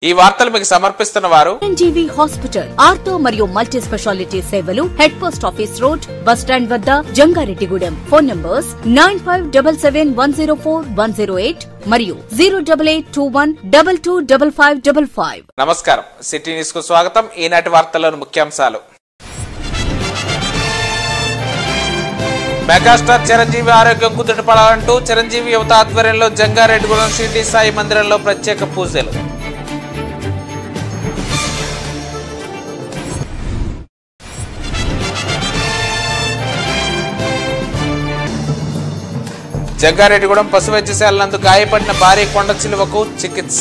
ఈ వార్తలు మీకు సమర్పిస్తున్న వారు చిరంజీవి హాస్పిటల్ ఆర్థో మరియు మల్టీ స్పెషాలిటీ సేవలు head post office road bus stand వద్ద Jangareddygudem phone numbers nine five double seven one zero four one zero eight మరియు zero double eight two one double two double five double five నమస్కారం city news కు స్వాగతం ఈనాటి వార్తల్లోని ముఖ్యాంశాలు megastar Chiranjeevi ఆరోగ్యం కుదుటపడాలంటూ చిరంజీవి యువత ఆధ్వర్యంలో జంగారెడ్డిగూడెం షిర్డీ సాయి మందిరంలో ప్రత్యేక పూజలు జంగారెడ్డిగూడెం పశు వైద్యశాల నందు గాయపడిన భారీ కొండ చిలువకు చికిత్స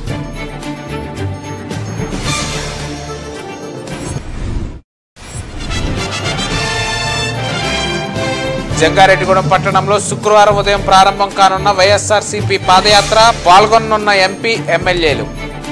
జంగారెడ్డిగూడెం పట్టణంలో శుక్రవారం ఉదయం ప్రారంభం కానున్న వైఎస్ఆర్సీపీ పాదయాత్ర పాల్గొనున్న ఎంపీ ఎమ్మెల్యేలు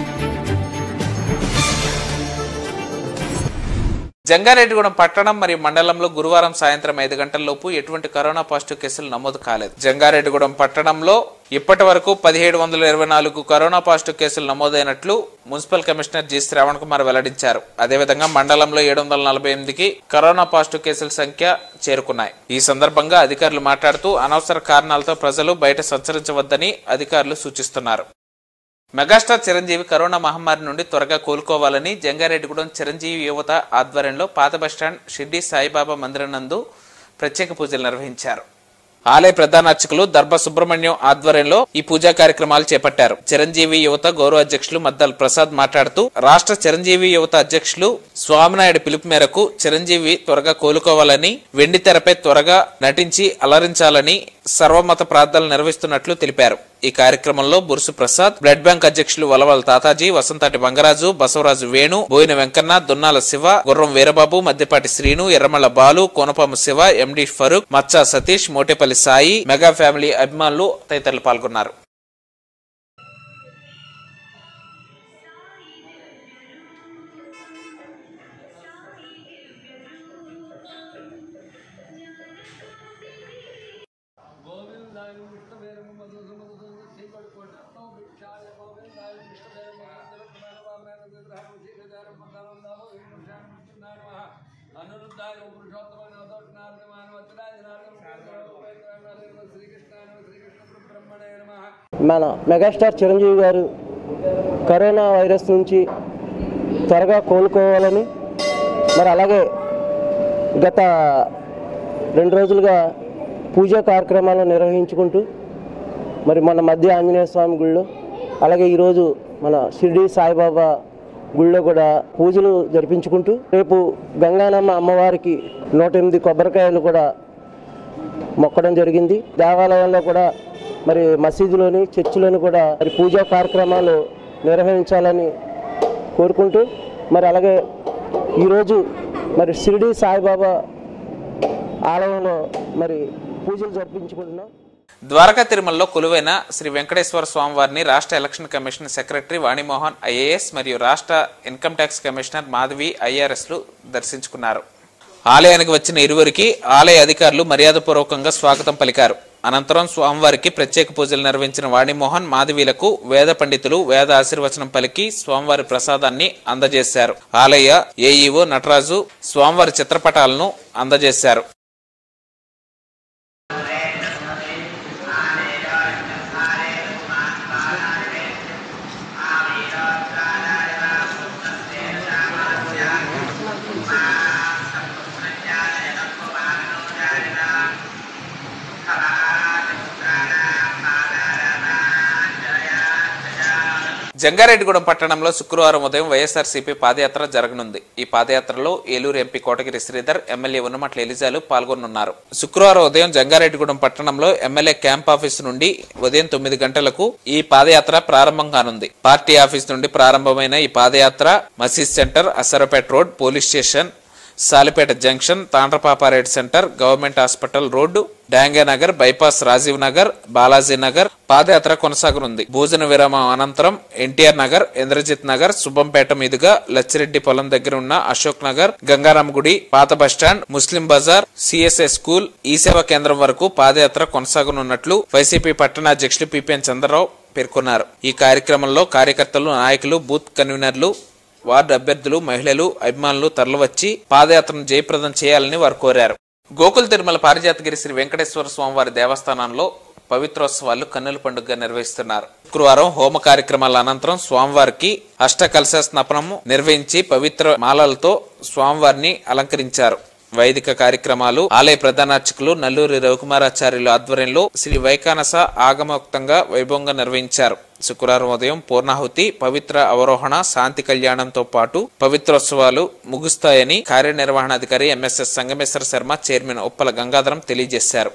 జంగారెడ్డిగూడెం పట్టణం మరియు మండలంలో గురువారం సాయంత్రం ఐదు గంటలలోపు ఎటువంటి కరోనా పాజిటివ్ కేసులు నమోదు కాలేదు జంగారెడ్డిగూడెం పట్టణంలో ఇప్పటి వరకు పదిహేడు వందల ఇరవై నాలుగు కరోనా పాజిటివ్ కేసులు నమోదైనట్లు municipal commissioner G Sravan Kumar వెల్లడించారు అదేవిధంగా మండలంలో ఏడు వందల నలభై ఎనిమిదికి కరోనా పాజిటివ్ కేసుల సంఖ్య చేరుకున్నాయి ఈ సందర్భంగా అధికారులు మాట్లాడుతూ అనవసర కారణాలతో ప్రజలు బయట సంచరించవద్దని అధికారులు సూచిస్తున్నారు మెగాస్టార్ చిరంజీవి కరోనా మహమ్మారి నుండి త్వరగా కోలుకోవాలని జంగారెడ్డిగూడెం చిరంజీవి యువత ఆధ్వర్యంలో పాత బస్టాండ్ షిర్డీ సాయిబాబా మందిరం నందు ప్రత్యేక పూజలు నిర్వహించారు ఆలయ ప్రధాన అర్చకులు దర్భ సుబ్రహ్మణ్యం ఆధ్వర్యంలో ఈ పూజా కార్యక్రమాలు చేపట్టారు చిరంజీవి యువత గౌరవ అధ్యక్షులు మద్దల్ ప్రసాద్ మాట్లాడుతూ రాష్ట్ర చిరంజీవి యువత అధ్యక్షులు స్వామినాయుడు పిలుపు మేరకు చిరంజీవి త్వరగా కోలుకోవాలని వెండి తెరపై త్వరగా నటించి అలరించాలని సర్వమత ప్రార్థనలు నిర్వహిస్తున్నట్లు తెలిపారు ఈ కార్యక్రమంలో బురుసు ప్రసాద్ బ్లడ్ బ్యాంక్ అధ్యక్షులు వలవల తాతాజీ వసంతాటి బంగరాజు బసవరాజు వేణు బోయిన వెంకన్న దొన్నాల శివ గుర్రం Veerababu Maddipati Srinu Erramalla Balu కోనపాము Shiva MD Farooq Maccha Satish Motepalli Sai mega family అభిమానులు తదితరులు పాల్గొన్నారు గోవిందాయ విష్ణువేరం మధుసమధు శ్రీపడుకోటం భిక్షాయ గోవిందాయ విష్ణువేరం అనురుద్ధాయ పురుషోత్తమ శ్రీకృష్ణ శ్రీకృష్ణ బ్రహ్మణే నమ మన మెగాస్టార్ చిరంజీవి గారు కరోనా వైరస్ నుంచి త్వరగా కోలుకోవాలని మరి అలాగే గత రెండు రోజులుగా పూజా కార్యక్రమాలు నిర్వహించుకుంటూ మరి మన మధ్య ఆంజనేయ స్వామి గుళ్ళో అలాగే ఈరోజు మన షిర్డీ సాయిబాబా గుళ్ళో కూడా పూజలు జరిపించుకుంటూ రేపు గంగానమ్మ అమ్మవారికి నూట ఎనిమిది కొబ్బరికాయలు కూడా మొక్కడం జరిగింది దేవాలయంలో కూడా మరి మసీదులోని చర్చిలోని కూడా మరి పూజా కార్యక్రమాలు నిర్వహించాలని కోరుకుంటూ మరి అలాగే ఈరోజు మరి షిరిడి సాయిబాబా ఆలయంలో మరి పూజలు జరిపించుకుంటున్నాం ద్వారకా తిరుమలలో కొలువైన శ్రీ వెంకటేశ్వర స్వామి వారిని రాష్ట్ర election commission secretary Vani Mohan IAS మరియు రాష్ట్ర income tax commissioner Madhavi IRS లు దర్శించుకున్నారు ఆలయానికి వచ్చిన ఇరువురికి ఆలయ అధికారులు మర్యాదపూర్వకంగా స్వాగతం పలికారు అనంతరం స్వామివారికి ప్రత్యేక పూజలు నిర్వహించిన వాణిమోహన్ మాధవీలకు వేద పండితులు వేద ఆశీర్వచనం పలికి స్వామివారి ప్రసాదాన్ని అందజేశారు ఆలయ ఏఈఓ నటరాజు స్వామివారి చిత్రపటాలను అందజేశారు జంగారెడ్డిగూడెం పట్టణంలో శుక్రవారం ఉదయం వైఎస్ఆర్సీపీ పాదయాత్ర జరగనుంది ఈ పాదయాత్రలో ఏలూరు ఎంపీ కోటగిరి శ్రీధర్ ఎమ్మెల్యే ఉన్నమట్ల ఎలిజాలు పాల్గొనున్నారు శుక్రవారం ఉదయం జంగారెడ్డిగూడెం పట్టణంలో ఎమ్మెల్యే క్యాంప్ ఆఫీస్ నుండి ఉదయం తొమ్మిది గంటలకు ఈ పాదయాత్ర ప్రారంభం కానుంది పార్టీ ఆఫీస్ నుండి ప్రారంభమైన ఈ పాదయాత్ర Masjid centre Asarapet road police station Salipeta junction Tandra Papa Reddy centre government hospital road Dange Nagar bypass Rajiv Nagar Balaji Nagar పాదయాత్ర కొనసాగనుంది భోజన విరామం అనంతరం ఎన్టీఆర్ నగర్ ఇంద్రజిత్ నగర్ సుబ్బంపేట మీదుగా లచ్చిరెడ్డి పొలం దగ్గర ఉన్న అశోక్ నగర్ గంగారాం గుడి పాత bus stand Muslim bazaar CSI school ఈ సేవా కేంద్రం వరకు పాదయాత్ర కొనసాగనున్నట్లు వైసీపీ పట్టణాధ్యక్షులు పిపిఎన్ చంద్రరావు పేర్కొన్నారు ఈ కార్యక్రమంలో కార్యకర్తలు నాయకులు బూత్ కన్వీనర్లు వార్డు అభ్యర్థులు మహిళలు అభిమానులు తరలివచ్చి పాదయాత్రను జయప్రదం చేయాలని వారు కోరారు గోకుల తిరుమల పారిజాతగిరి శ్రీ వెంకటేశ్వర స్వామివారి దేవస్థానంలో పవిత్రోత్సవాలు కన్నుల పండుగగా నిర్వహిస్తున్నారు శుక్రవారం హోమ కార్యక్రమాల అనంతరం స్వామివారికి అష్ట కలశ స్నపనము నిర్వహించి పవిత్ర మాలలతో స్వామివారిని అలంకరించారు వైదిక కార్యక్రమాలు ఆలయ ప్రధానార్చకులు నల్లూరి రవికుమారాచార్యుల ఆధ్వర్యంలో శ్రీ వైకానస ఆగమోక్తంగా వైభవంగా నిర్వహించారు శుక్రవారం ఉదయం పూర్ణాహుతి పవిత్ర అవరోహణ శాంతి కళ్యాణంతో పాటు పవిత్రోత్సవాలు ముగుస్తాయని కార్యనిర్వహణాధికారి ఎంఎస్ఎస్ సంగమేశ్వర శర్మ చైర్మన్ ఉప్పల గంగాధరం తెలియజేశారు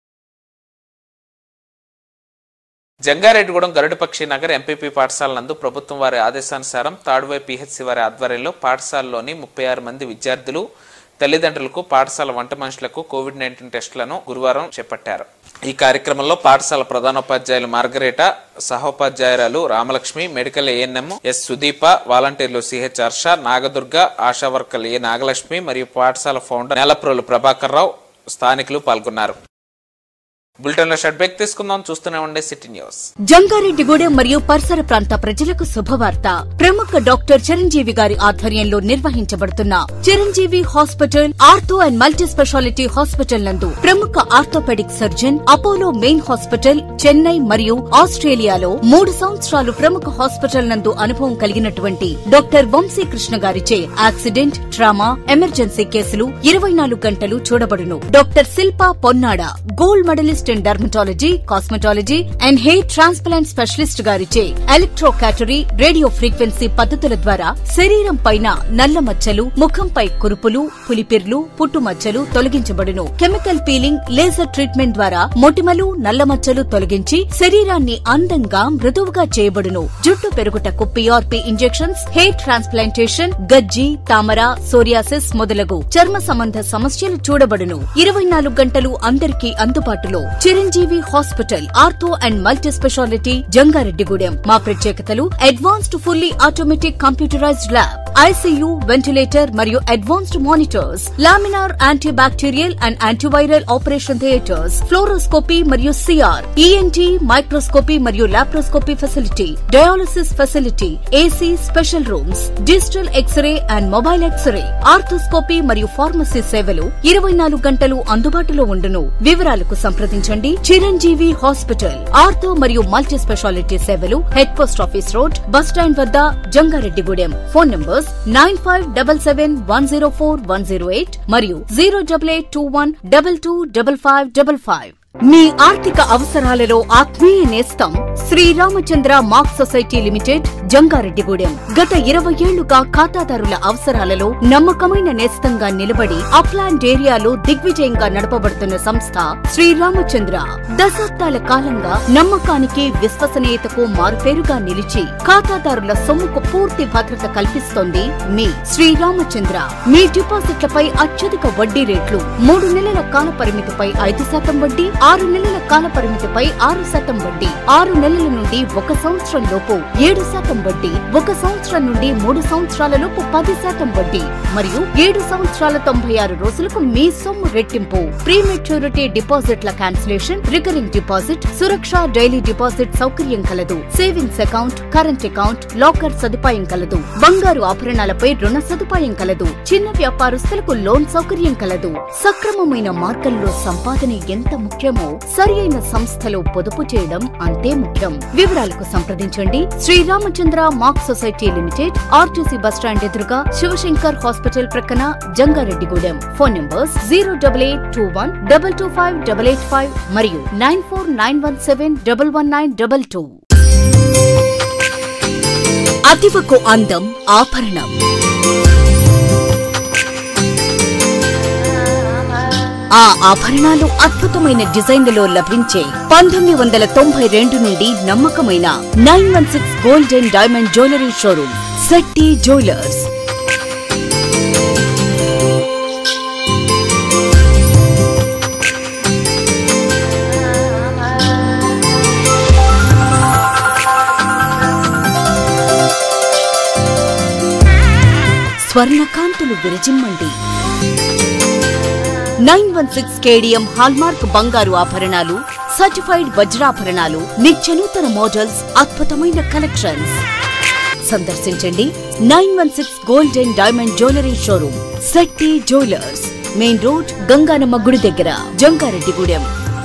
జంగారెడ్డిగూడెం గరుడపక్షి నగర్ ఎంపీపీ పాఠశాల నందు ప్రభుత్వం వారి ఆదేశానుసారం తాడువై పిహెచ్సి వారి ఆధ్వర్యంలో పాఠశాలలోని ముప్పై ఆరు మంది విద్యార్థులు తల్లిదండ్రులకు పాఠశాల వంట మనుషులకు కోవిడ్ నైన్టీన్ టెస్టులను గురువారం చేపట్టారు ఈ కార్యక్రమంలో పాఠశాల ప్రధానోపాధ్యాయులు మార్గరేట సహోపాధ్యాయురాలు Ramalakshmi medical ANM S Sudeepa వాలంటీర్లు సిహెచ్ హర్ష నాగదుర్గ ఆశా వర్కర్లు ఏ నాగలక్ష్మి మరియు పాఠశాల ఫౌండర్ నేలప్రోలు ప్రభాకర్ రావు స్థానికులు పాల్గొన్నారు బులెటిన్ లో షర్ట్ బ్రేక్ తీసుకుందాం చూస్తూనే ఉండే సిటీ న్యూస్ జంగారెడ్డిగూడెం మరియు పరిసర ప్రాంత ప్రజలకు శుభవార్త ప్రముఖ డాక్టర్ చిరంజీవి గారి ఆధ్వర్యంలో నిర్వహించబడుతున్న Chiranjeevi hospital ortho and multi speciality hospital నందు ప్రముఖ orthopaedic surgeon Apollo main hospital Chennai మరియు ఆస్ట్రేలియాలో మూడు సంవత్సరాలు ప్రముఖ హాస్పిటల్ నందు అనుభవం కలిగినటువంటి డాక్టర్ వంశీకృష్ణ గారిచే యాక్సిడెంట్ ట్రామా ఎమర్జెన్సీ కేసులు ఇరవై నాలుగు గంటలు చూడబడును doctor Shilpa Ponnada gold medalist in dermatology cosmetology and hair transplant specialist గారిచే ఎలక్ట్రో క్యాటరీ రేడియో ఫ్రీక్వెన్సీ పద్ధతుల ద్వారా శరీరం పైన నల్ల మచ్చలు ముఖంపై కురుపులు పులిపిర్లు పుట్టుమచ్చలు తొలగించబడును కెమికల్ పీలింగ్ లేజర్ ట్రీట్మెంట్ ద్వారా మొటిమలు నల్ల మచ్చలు తొలగించి శరీరాన్ని అందంగా మృదువుగా చేయబడును జుట్టు పెరుగుటకు పిఆర్పి ఇంజెక్షన్స్ హెయిర్ ట్రాన్స్ప్లాంటేషన్ గజ్జి తామర సోరియాసిస్ మొదలగు చర్మ సంబంధ సమస్యలు చూడబడును ఇరవై నాలుగు గంటలు అందరికీ అందుబాటులో Chiranjeevi hospital ortho and multi speciality Jangareddygudem మా ప్రత్యేకతలు advanced fully automatic computerised lab ICU ventilator మరియు advanced monitors laminar anti bacterial and antiviral operation theatres fluoroscopy మరియు సిఆర్ ఈఎన్టీ మైక్రోస్కోపీ మరియు laparoscopy facility dialysis facility AC special rooms digital X ray and mobile X ray arthroscopy మరియు pharmacy సేవలు ఇరవై నాలుగు గంటలు అందుబాటులో ఉండును వివరాలకు సంప్రదించండి చిరంజీవి హాస్పిటల్ ఆర్థో మరియు మల్టీ స్పెషాలిటీ సేవలు head post office road bus stand వద్ద Jangareddygudem phone numbers nine five double seven one zero four one zero eight మరియు zero double eight two one double two double five double five మీ ఆర్థిక అవసరాలలో ఆత్మీయ నేస్తం Sri Ramachandra mark society limited Jangareddygudem గత ఇరవై ఏళ్లుగా ఖాతాదారుల అవసరాలలో నమ్మకమైన నేస్తంగా నిలబడి అప్లాండ్ ఏరియాలో దిగ్విజయంగా నడపబడుతున్న సంస్థ శ్రీరామచంద్ర దశాబ్దాల కాలంగా నమ్మకానికి విశ్వసనీయతకు మారుపేరుగా నిలిచి ఖాతాదారుల సొమ్ముకు పూర్తి భద్రత కల్పిస్తోంది మీ శ్రీరామచంద్ర మీ డిపాజిట్లపై అత్యధిక వడ్డీ రేట్లు మూడు నెలల కాల పరిమితిపై ఐదు శాతం వడ్డీ ఆరు నెలల కాల పరిమితిపై ఆరు శాతం వడ్డీ ఆరు నెలల నుండి ఒక సంవత్సరం లోపు ఏడు శాతం వడ్డీ ఒక సంవత్సరం నుండి మూడు సంవత్సరాల లోపు పది శాతం వడ్డీ మరియు ఏడు సంవత్సరాల తొంభై ఆరు రోజులకు మీ సొమ్ము రెట్టింపు ప్రీ మెచ్యూరిటీ డిపాజిట్ల క్యాన్సిలేషన్ రికరింగ్ డిపాజిట్ సురక్ష డైలీ డిపాజిట్ సౌకర్యం కలదు savings account current account locker సదుపాయం కలదు బంగారు ఆభరణాలపై రుణ సదుపాయం కలదు చిన్న వ్యాపారస్తులకు లోన్ సౌకర్యం కలదు సక్రమమైన మార్గంలో సంపాదన ఎంత ముఖ్యమో సరి అయిన సంస్థలో పొదుపు చేయడం అంతే ముఖ్యం వివరాలకు సంప్రదించండి Sriramachandra mark society limited RTC bus stand ఎదురుగా శివశంకర్ హాస్పిటల్ ప్రక్కన Jangareddygudem phone numbers zero double eight two one double two five double eight five మరియు nine four nine one seven double one nine double two అతివకు అందం ఆభరణం ఆ ఆభరణాలు అద్భుతమైన డిజైన్లలో లభించే పంతొమ్మిది వందల తొంభై రెండు నుండి నమ్మకమైన nine one six gold and diamond jewellery showroom Shetty jewellers స్వర్ణకాంతులు విరజిమ్మండి nine one six KDM hallmark బంగారు ఆభరణాలు సర్టిఫైడ్ వజ్రాభరణాలు నిత్యనూతన మోడల్స్ అద్భుతమైన కలెక్షన్స్ సందర్శించండి nine one six gold and diamond jewellery showroom Shetty jewellers main road Ganganamma గుడి దగ్గర జంగారెడ్డిగూడెం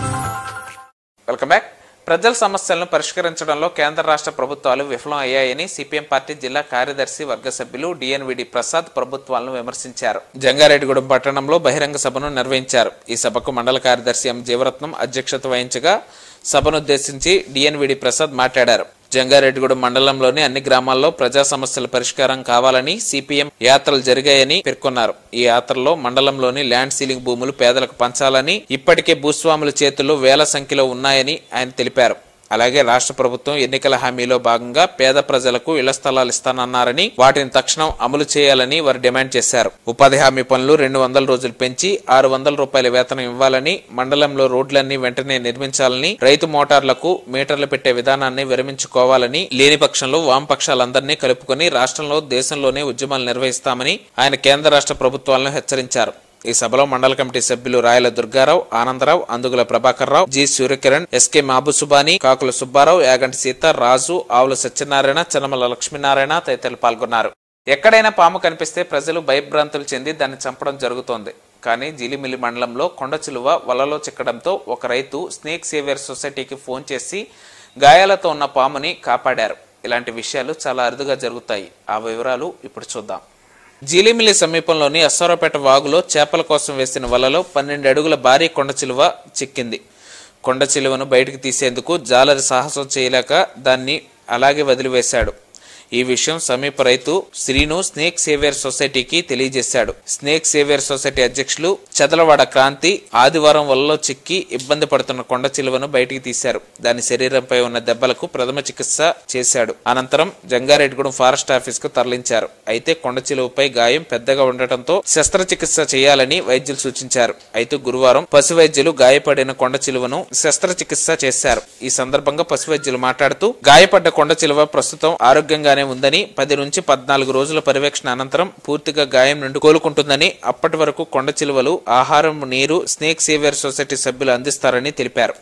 వెల్కమ్ బ్యాక్ ప్రజల సమస్యలను పరిష్కరించడంలో కేంద్ర రాష్ట్ర ప్రభుత్వాలు విఫలం అయ్యాయని సిపిఎం పార్టీ జిల్లా కార్యదర్శి వర్గ సభ్యులు డిఎన్విడి ప్రసాద్ ప్రభుత్వాలను విమర్శించారు జంగారెడ్డిగూడెం పట్టణంలో బహిరంగ సభను నిర్వహించారు ఈ సభకు మండల కార్యదర్శి ఎం జీవరత్నం అధ్యక్షత వహించగా సభనుద్దేశించి డిఎన్విడి ప్రసాద్ మాట్లాడారు జంగారెడ్డిగూడెం మండలంలోని అన్ని గ్రామాల్లో ప్రజా సమస్యల పరిష్కారం కావాలని సిపిఎం యాత్రలు జరిగాయని పేర్కొన్నారు ఈ యాత్రలో మండలంలోని ల్యాండ్ సీలింగ్ భూములు పేదలకు పంచాలని ఇప్పటికే భూస్వాముల చేతుల్లో వేల సంఖ్యలో ఉన్నాయని ఆయన తెలిపారు అలాగే రాష్ట్ర ప్రభుత్వం ఎన్నికల హామీలో భాగంగా పేద ప్రజలకు ఇళ్ల స్థలాలు ఇస్తానన్నారని వాటిని తక్షణం అమలు చేయాలని వారు డిమాండ్ చేశారు ఉపాధి హామీ పనులు రెండు వందల రోజులు పెంచి ఆరు వందల రూపాయల వేతనం ఇవ్వాలని మండలంలో రోడ్లన్నీ వెంటనే నిర్మించాలని రైతు మోటార్లకు మీటర్లు పెట్టే విధానాన్ని విరమించుకోవాలని లేని పక్షంలో వామపక్షాలందరినీ కలుపుకొని రాష్ట్రంలో దేశంలోనే ఉద్యమాలు నిర్వహిస్తామని ఆయన కేంద్ర రాష్ట్ర ప్రభుత్వాలను హెచ్చరించారు ఈ సభలో మండల కమిటీ సభ్యులు రాయల దుర్గారావు ఆనందరావు అందుగుల ప్రభాకర్ రావు జి సూర్యకిరణ్ ఎస్కే మాబుసుబాని కాకుల సుబ్బారావు యాగంటి సీత రాజు ఆవుల సత్యనారాయణ చనమల లక్ష్మీనారాయణ తదితరులు పాల్గొన్నారు ఎక్కడైనా పాము కనిపిస్తే ప్రజలు భయభ్రాంతులు చెంది దాన్ని చంపడం జరుగుతోంది కానీ జిలిమిలి మండలంలో కొండ చిలువ వలలో చిక్కడంతో ఒక రైతు స్నేక్ సేవియర్ సొసైటీకి ఫోన్ చేసి గాయాలతో ఉన్న పాముని కాపాడారు ఇలాంటి విషయాలు చాలా అరుదుగా జరుగుతాయి ఆ వివరాలు ఇప్పుడు చూద్దాం జీలిమిల్లి సమీపంలోని అశ్వరపేట వాగులో చేపల కోసం వేసిన వలలో పన్నెండు అడుగుల భారీ కొండ చిలువ చిక్కింది కొండ చిలువను బయటికి తీసేందుకు జాలరి సాహసం చేయలేక దాన్ని అలాగే వదిలివేశాడు ఈ విషయం సమీప రైతు శ్రీను స్నేక్ సేవియర్ సొసైటీకి తెలియజేశాడు స్నేక్ సేవియర్ సొసైటీ అధ్యక్షులు చదలవాడ క్రాంతి ఆదివారం వలలో చిక్కి ఇబ్బంది పడుతున్న కొండ చిలువను బయటికి తీశారు దాని శరీరంపై ఉన్న దెబ్బలకు ప్రథమ చికిత్స చేశాడు అనంతరం జంగారెడ్డిగూడెం ఫారెస్ట్ ఆఫీస్ కు తరలించారు అయితే కొండ చిలువపై గాయం పెద్దగా ఉండటంతో శస్త్రచికిత్స చేయాలని వైద్యులు సూచించారు అయితే గురువారం పశు వైద్యులు గాయపడిన కొండ చిలువను శస్త్రచికిత్స చేశారు ఈ సందర్భంగా పశు వైద్యులు మాట్లాడుతూ గాయపడ్డ కొండ చిలువ ప్రస్తుతం ఆరోగ్యంగానే ఉందని పది నుంచి పద్నాలుగు రోజుల పర్యవేక్షణ అనంతరం పూర్తిగా గాయం నుండి కోలుకుంటుందని అప్పటి వరకు కొండ చిలువలు ఆహారం నీరు స్నేక్ సేవియర్ సొసైటీ సభ్యులు అందిస్తారని తెలిపారు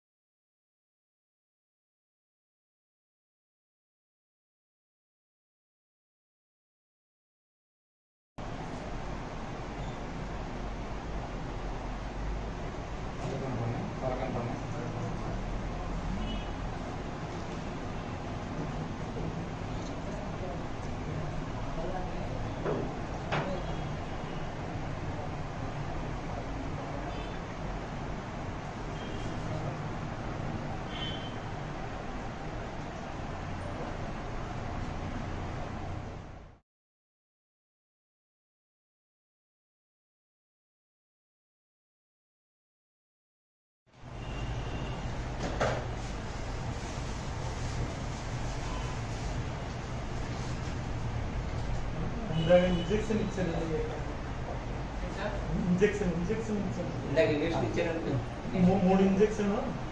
ఇంజెక్షన్ ఇచ్చారు ఇంజెక్షన్ ఇంజెక్షన్ ఇచ్చారు మూ- మూడు ఇంజెక్షన్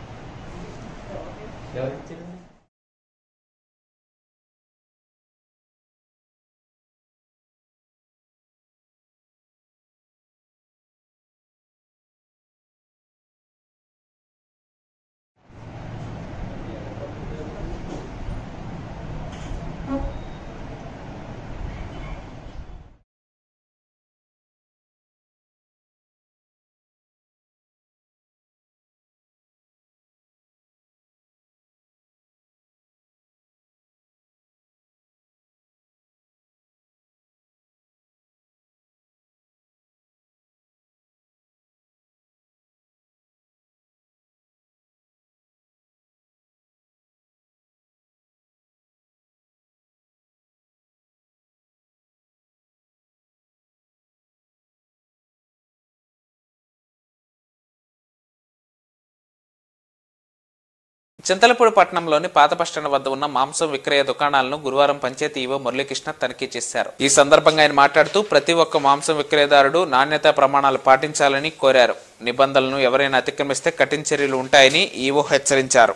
చింతలపూడి పట్టణంలోని పాత బస్టాండ్ వద్ద ఉన్న మాంసం విక్రయ దుకాణాలను గురువారం పంచాయతీ ఈవో మురళీకృష్ణ తనిఖీ చేశారు ఈ సందర్భంగా ఆయన మాట్లాడుతూ ప్రతి ఒక్క మాంసం విక్రయదారుడు నాణ్యతా ప్రమాణాలు పాటించాలని కోరారు నిబంధనలను ఎవరైనా అతిక్రమిస్తే కఠిన చర్యలు ఉంటాయని ఈవో హెచ్చరించారు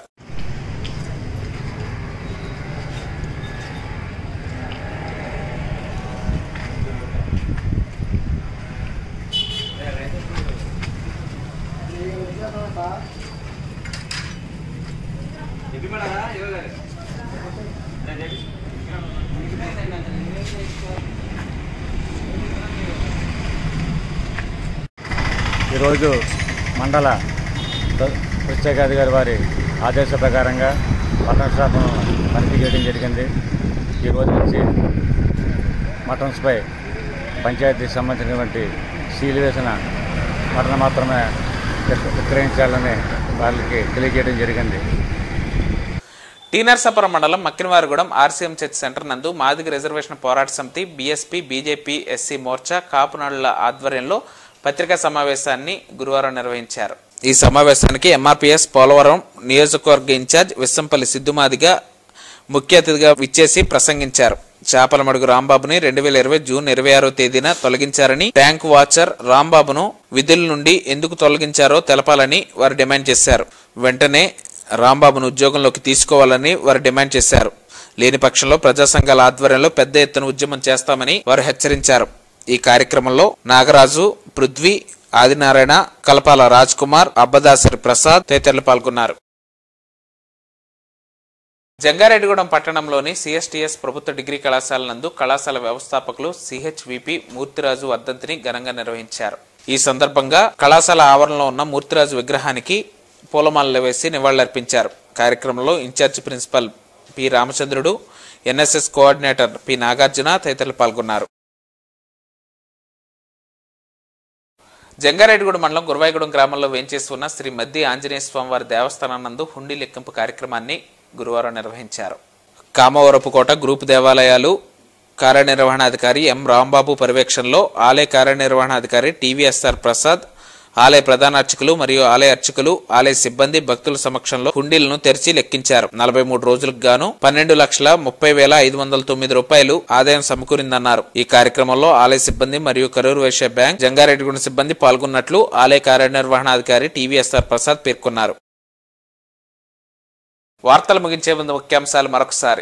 ఈరోజు మండల ప్ర- ప్రత్యేకాధికారి వారి ఆదేశ ప్రకారంగా మటన్ షాప్ను తనిఖీ చేయడం జరిగింది ఈ రోజు నుంచి మటన్స్పై పంచాయతీకి సంబంధించినటువంటి సీలు వేసిన మటన్ మాత్రమే విక్- విక్రయించాలని వాళ్ళకి తెలియజేయడం జరిగింది టీ నరసాపురం మండలం మక్కినవారిగూడెం ఆర్సీఎం చర్చ్ సెంటర్ నందు మాదిగ రిజర్వేషన్ పోరాట సమితి BSP BJP SC Morcha Kapunalla ఆధ్వర్యంలో పత్రికా సమావేశాన్ని గురువారం నిర్వహించారు ఈ సమావేశానికి ఎంఆర్పీఎస్ పోలవరం నియోజకవర్గ ఇన్ఛార్జ్ విస్సంపల్లి సిద్ధుమాదిగా ముఖ్య అతిథిగా విచ్చేసి ప్రసంగించారు చేపలమడుగు రాంబాబుని రెండు వేల ఇరవై జూన్ ఇరవై ఆరో తేదీన తొలగించారని ట్యాంక్ వాచర్ రాంబాబును విధుల నుండి ఎందుకు తొలగించారో తెలపాలని వారు డిమాండ్ చేశారు వెంటనే రాంబాబును ఉద్యోగంలోకి తీసుకోవాలని వారు డిమాండ్ చేశారు లేని పక్షంలో ప్రజా సంఘాల ఆధ్వర్యంలో పెద్ద ఎత్తున ఉద్యమం చేస్తామని వారు హెచ్చరించారు ఈ కార్యక్రమంలో నాగరాజు పృథ్వీ ఆదినారాయణ కలపాల రాజ్ కుమార్ అబ్బదాసరి ప్రసాద్ తదితరులు పాల్గొన్నారు జంగారెడ్డిగూడెం పట్టణంలోని సిఎస్టిఎస్ ప్రభుత్వ డిగ్రీ కళాశాల నందు కళాశాల వ్యవస్థాపకులు సిహెచ్విపి మూర్తిరాజు వర్ధంతిని ఘనంగా నిర్వహించారు ఈ సందర్భంగా కళాశాల ఆవరణలో ఉన్న మూర్తిరాజు విగ్రహానికి పూలమాలలు వేసి నివాళులర్పించారు కార్యక్రమంలో in charge principal P Ramachandrudu NSS coordinator P Nagarjuna తదితరులు పాల్గొన్నారు జంగారెడ్డిగూడెం మండలం గురవాయిగూడెం గ్రామంలో వేంచేసి ఉన్న శ్రీ మద్ది ఆంజనేయ స్వామివారి దేవస్థానం నందు హుండీ లెక్కింపు కార్యక్రమాన్ని గురువారం నిర్వహించారు కామవరపుకోట గ్రూప్ దేవాలయాలు కార్యనిర్వహణాధికారి ఎం రాంబాబు పర్యవేక్షణలో ఆలయ కార్యనిర్వహణాధికారి టీవీఎస్ఆర్ ప్రసాద్ ఆలయ ప్రధాన అర్చకులు మరియు ఆలయ అర్చకులు ఆలయ సిబ్బంది భక్తుల సమక్షంలో హుండీలను తెరిచి లెక్కించారు నలభై మూడు రోజులకు గాను పన్నెండు లక్షల ముప్పై వేల ఐదు వందల తొమ్మిది రూపాయలు ఆదాయం సమకూరిందన్నారు ఈ కార్యక్రమంలో ఆలయ సిబ్బంది మరియు కరూరు వైశ్య బ్యాంక్ జంగారెడ్డిగూడెం సిబ్బంది పాల్గొన్నట్లు ఆలయ కార్యనిర్వహణాధికారి టీవీఎస్ఆర్ ప్రసాద్ పేర్కొన్నారు వార్తలు ముగించే ముందు ముఖ్యాంశాలు మరొకసారి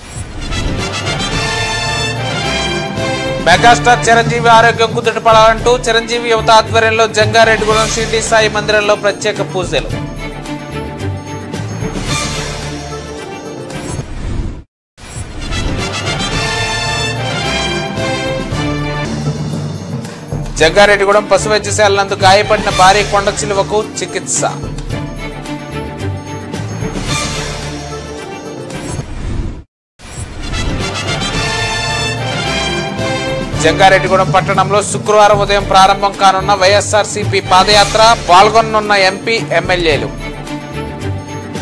మెగాస్టార్ చిరంజీవి ఆరోగ్యం కుదుటపడాలంటూ చిరంజీవి యువత ఆధ్వర్యంలో జంగారెడ్డిగూడెం షిర్డీ సాయి మందిరంలో ప్రత్యేక పూజలు జంగారెడ్డిగూడెం పశు వైద్యశాల నందు గాయపడిన భారీ కొండ చిలువకు చికిత్స జంగారెడ్డిగూడెం పట్టణంలో శుక్రవారం ఉదయం ప్రారంభం కానున్న వైఎస్ఆర్సీపీ పాదయాత్ర పాల్గొనున్న ఎంపీ ఎమ్మెల్యేలు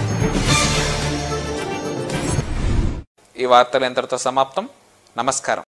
ఈ వార్తలు ఇంతటితో సమాప్తం నమస్కారం